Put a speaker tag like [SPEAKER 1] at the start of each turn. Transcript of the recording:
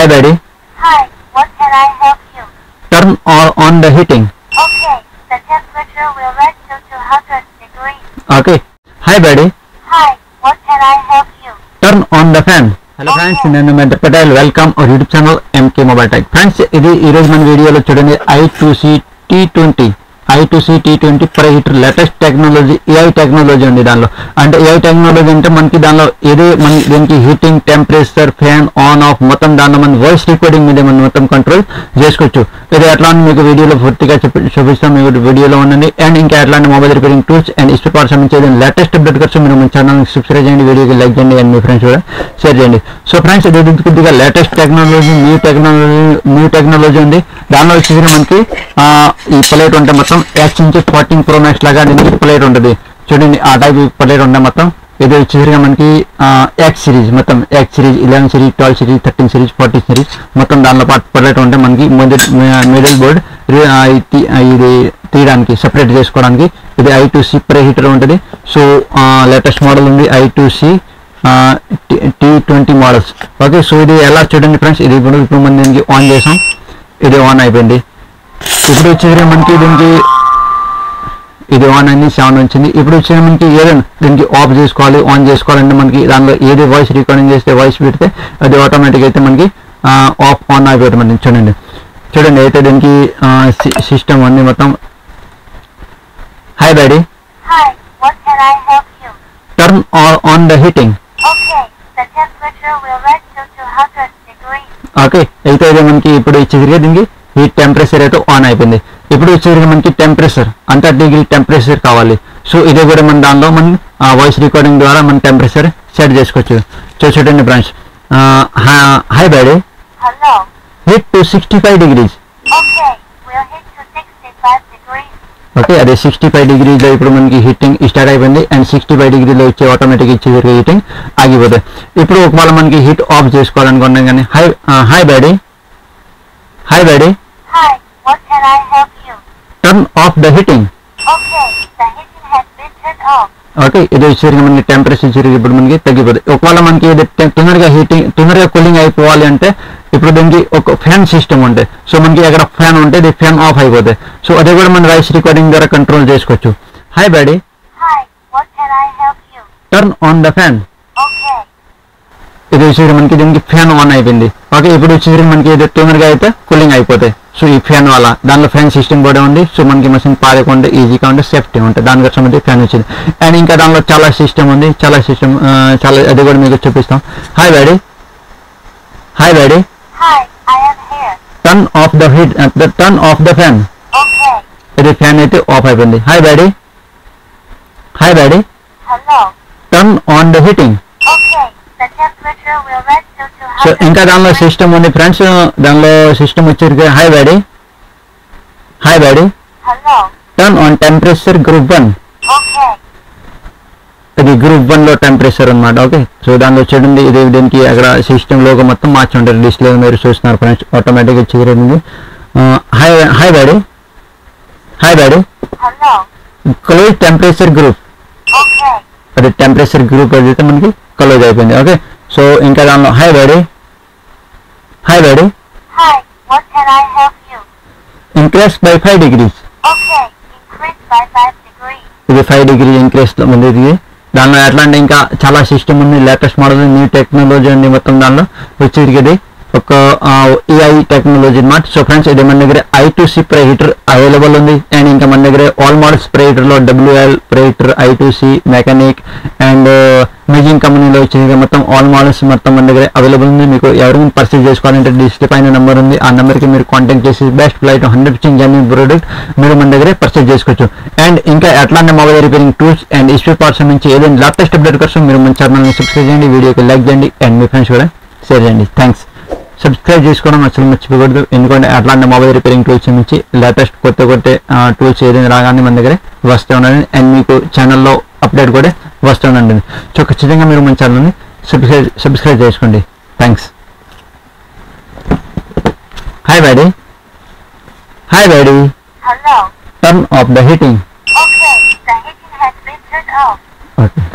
[SPEAKER 1] Hi, buddy.
[SPEAKER 2] Hi, what can I help you?
[SPEAKER 1] Turn o- on the heating.
[SPEAKER 2] Okay, the temperature will rise to 200 degrees.
[SPEAKER 1] Okay. Hi, buddy.
[SPEAKER 2] Hi, what can I help you?
[SPEAKER 1] Turn on the fan hello friends నేను mentor Patel welcome our YouTube channel MK mobile tech friends ఇది ఈ రోజు మన వీడియోలో చూడండి I two C T twenty I two C T twenty pre heater latest technology AI technology ఉంది దానిలో అంటే ఏఐ టెక్నాలజీ అంటే మనకి దానిలో ఏదే మన దీనికి heating temperature fan on off మొత్తం దానిలో మన వాయిస్ రికార్డింగ్ మీద మనం మొత్తం కంట్రోల్ చేసుకోవచ్చు ఇది ఎట్లా అని మీకు వీడియోలో పూర్తిగా చెప్పి చూపిస్తాం మీకు వీడియోలో ఉండండి అండ్ ఇంకా ఎట్లాంటి మొబైల్ రిపేరింగ్ టూల్స్ అండ్ ఇష్ట పార్ట్స్ సంబంధించి లేటెస్ట్ అప్డేట్ కోసం మీరు మన ఛానల్ సబ్స్క్రైబ్ చేయండి వీడియోకి లైక్ చేయండి అండ్ మీ ఫ్రెండ్స్ కూడా షేర్ చేయండి సో ఫ్రెండ్స్ ఇది కొద్దిగా latest technology new technology new technology ఉంది దానిలో వచ్చేసి మనకి ఆ, ఈ ప్లేట్ ఉంటే మొత్తం ఎక్స్ నుంచి ఫోర్టీన్ ప్రో మ్యాక్స్ లాగా దీనికి ప్లేట్ ఉంటుంది చూడండి ఆ టైప్ ప్లేట్ ఉంటే మొత్తం ఇది వచ్చేసరిగా మనకి ఎక్స్ సిరీస్ మొత్తం X series eleven series twelve series thirteen series fourteen series మొత్తం దానిలో పాటు ప్లేట్ ఉంటే మనకి మిడిల్ బోర్డ్ ఇది తీయడానికి సెపరేట్ చేసుకోవడానికి ఇది I two C pre heater ఉంటుంది సో లేటెస్ట్ మోడల్ ఉంది I two C T twenty models okay so ఇది ఎలా చూడండి ఫ్రెండ్స్ ఇది ఇప్పుడు ఇప్పుడు మనం దీనికి ఆన్ చేసాం ఇది ఆన్ అయిపోయింది ఇప్పుడు వచ్చేసరికి మనకి దీనికి ఇది ఆన్ అయింది సెవెన్ వచ్చింది ఇప్పుడు వచ్చే మనకి ఏదైనా దీనికి ఆఫ్ చేసుకోవాలి ఆన్ చేసుకోవాలంటే మనకి దానిలో ఏది వాయిస్ రికార్డింగ్ చేస్తే వాయిస్ పెడితే అది ఆటోమేటిక్ అయితే మనకి ఆఫ్ ఆన్ అయిపోతుంది మనకి చూడండి చూడండి అయితే దీనికి సిస్టమ్ అన్ని మొత్తం hi daddy
[SPEAKER 2] Hi, what can I help you?
[SPEAKER 1] Turn on the heating
[SPEAKER 2] Okay, the temperature will rise to 200 degrees.
[SPEAKER 1] Okay అయితే ఇది మనకి ఇప్పుడు ఇచ్చేసరికి దీనికి హీట్ టెంపరేచర్ అయితే ఆన్ అయిపోయింది ఇప్పుడు వచ్చేసరికి మనకి టెంపరేచర్ అంత డిగ్రీ టెంపరేచర్ కావాలి సో ఇది కూడా మన దానిలో మనం వాయిస్ రికార్డింగ్ ద్వారా మన టెంపరేచర్ సెట్ చేసుకోవచ్చు సో చూడండి బ్రాంచ్ hi buddy
[SPEAKER 2] Hello.
[SPEAKER 1] Heat to sixty five degrees
[SPEAKER 2] Okay, we'll hit to 65 degrees.
[SPEAKER 1] Okay అదే సిక్స్టీ ఫైవ్ డిగ్రీలో ఇప్పుడు మనకి హీటింగ్ స్టార్ట్ అయిపోయింది అండ్ సిక్స్టీ ఫైవ్ డిగ్రీలో వచ్చి ఆటోమేటిక్ ఇచ్చేసరికి హీటింగ్ ఆగిపోతాయి ఇప్పుడు ఒకవేళ మనకి హీట్ ఆఫ్ చేసుకోవాలనుకున్నాం కానీ hi hi buddy hi buddy
[SPEAKER 2] Hi, what can I help you?
[SPEAKER 1] Turn off the heating
[SPEAKER 2] Okay, the heating has been turned off.
[SPEAKER 1] Okay ఇది వచ్చేసరికి మనకి టెంపరేచర్ వచ్చేసరికి ఇప్పుడు మనకి తగ్గిపోతుంది ఒకవేళ మనకి ఇది టె- తొందరగా హీటింగ్ తొందరగా కూలింగ్ అయిపోవాలి అంటే ఇప్పుడు దీనికి ఒక ఫ్యాన్ సిస్టమ్ ఉంటాయి సో మనకి అక్కడ ఫ్యాన్ ఉంటే ఇది ఫ్యాన్ ఆఫ్ అయిపోతాయి సో అది కూడా మన వాయిస్ రికార్డింగ్ ద్వారా కంట్రోల్ చేసుకోవచ్చు hi buddy
[SPEAKER 2] Hi, what can I help you?
[SPEAKER 1] Turn on the fan
[SPEAKER 2] Okay,
[SPEAKER 1] ఇది వచ్చేసరికి మనకి దీనికి ఫ్యాన్ ఆన్ అయిపోయింది ఓకే ఇప్పుడు వచ్చేసరికి మనకి ఇది తొందరగా అయితే కూలింగ్ అయిపోతాయి సో ఈ ఫ్యాన్ వల్ల దానిలో ఫ్యాన్ సిస్టమ్ కూడా ఉంది సో మనకి మషిన్ పారకుండా ఈజీగా ఉంటే సేఫ్టీ ఉంటుంది దానికోసం అయితే ఫ్యాన్ వచ్చింది అండ్ ఇంకా దానిలో చాలా సిస్టమ్ ఉంది చాలా సిస్టమ్ చాలా అది కూడా మీకు చూపిస్తాం hi daddy hi daddy
[SPEAKER 2] hi, I am here.
[SPEAKER 1] Turn off the heat turn off the fan
[SPEAKER 2] Okay,
[SPEAKER 1] ఇది ఫ్యాన్ అయితే ఆఫ్ అయిపోయింది hi daddy hi daddy
[SPEAKER 2] hello.
[SPEAKER 1] Turn on the heating
[SPEAKER 2] Okay, the temperature will rise to
[SPEAKER 1] so
[SPEAKER 2] 200
[SPEAKER 1] ఇంకా దానిలో
[SPEAKER 2] degrees.
[SPEAKER 1] System ఉంది friends దానిలో system వచ్చేసరికి hi daddy hi daddy
[SPEAKER 2] Hello.
[SPEAKER 1] Turn on temperature group one
[SPEAKER 2] Okay,
[SPEAKER 1] ఇది group one లో temperature అన్నమాట okay so దానిలో చూడండి ఇది దీనికి అక్కడ సిస్టమ్ లోగో మొత్తం మార్చి ఉంటారు డిస్ప్లే మీరు చూస్తున్నారు ఫ్రెండ్స్ ఆటోమేటిక్ వచ్చేది hi hi daddy hi daddy
[SPEAKER 2] hello.
[SPEAKER 1] Close temperature group
[SPEAKER 2] Okay,
[SPEAKER 1] అది టెంపరేచర్ గ్రూప్ అయితే మనకి క్లోజ్ అయిపోయింది ఓకే సో ఇంకా దానిలో hi daddy hi daddy
[SPEAKER 2] hi, what can I help you?
[SPEAKER 1] Increase by five degrees
[SPEAKER 2] Okay, increase by 5 degrees.
[SPEAKER 1] ఇది five degree increase లో ఉంది ఇది దానిలో ఎట్లా అంటే ఇంకా చాలా సిస్టమ్ ఉంది లేటెస్ట్ మోడల్ న్యూ టెక్నాలజీ ఉంది మొత్తం దానిలో వచ్చేది ఇది ఒక ఏఐ టెక్నాలజీ అన్నమాట సో ఫ్రెండ్స్ ఇది మన దగ్గర I two C pre heater available ఉంది అండ్ ఇంకా మన దగ్గర ఆల్ మోడల్స్ ప్రే హీటర్ లో WL pre heater I two C mechanic and మేజింగ్ కంపెనీలో వచ్చేది మొత్తం ఆల్ మోడల్స్ మొత్తం మన దగ్గర అవైలబుల్ ఉంది మీకు ఎవరైనా పర్చేస్ చేసుకోవాలంటే డిస్ప్లే పైన నెంబర్ ఉంది ఆ నెంబర్కి మీరు కాంటాక్ట్ చేసి best flight hundred percent genuine product మీరు మన దగ్గర పర్చేస్ చేసుకోవచ్చు అండ్ ఇంకా ఎట్లాంటి mobile repairing tools and issue parts నుంచి ఏదైనా లేటెస్ట్ అప్డేట్ కోసం మీరు మన ఛానల్ని సబ్స్క్రైబ్ చేయండి వీడియోకి లైక్ చేయండి అండ్ మీ ఫ్రెండ్స్ కూడా షేర్ చేయండి థ్యాంక్స్ సబ్స్క్రైబ్ చేసుకోవడం అసలు మర్చిపోకూడదు ఎందుకంటే అట్లాంటి మొబైల్ రిపేరింగ్ టూల్స్ నుంచి లేటెస్ట్ కొత్త కొత్త టూల్స్ ఏదైనా రాగానే మన దగ్గర వస్తూ ఉండండి అండ్ మీకు ఛానల్లో అప్డేట్ కూడా వస్తూ ఉండండి సో ఖచ్చితంగా మీరు మన ఛానల్ని సబ్స్క్రైబ్ సబ్స్క్రైబ్ చేసుకోండి thanks hi daddy hi daddy
[SPEAKER 2] Hello.
[SPEAKER 1] Turn off the heating
[SPEAKER 2] Okay, the heating has been turned off.
[SPEAKER 1] Okay